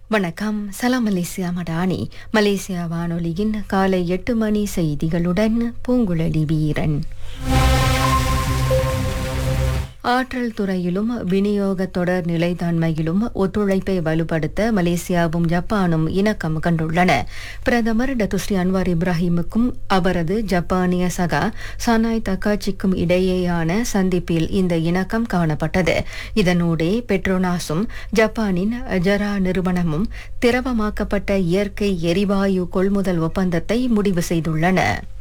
வணக்கம் சலாம் Malaysia Madani Malaysia வானொலியின் காலை எட்டு மணி செய்திகளுடன் பூங்குழலி வீரன் ஆற்றல் துறையிலும் விநியோக தொடர் நிலைத்தன்மையிலும் ஒத்துழைப்பை வலுப்படுத்த மலேசியாவும் ஜப்பானும் இணக்கம் கண்டுள்ளன பிரதமர் டத்துஸ்ரீ அன்வார் இப்ராஹிமுக்கும் அவரது ஜப்பானிய சகா சனாய் தக்காச்சிக்கும் இடையேயான சந்திப்பில் இந்த இணக்கம் காணப்பட்டது இதனூடே பெட்ரோனாஸும் ஜப்பானின் ஜரா நிறுவனமும் திரவமாக்கப்பட்ட இயற்கை எரிவாயு கொள்முதல் ஒப்பந்தத்தை முடிவு செய்துள்ளன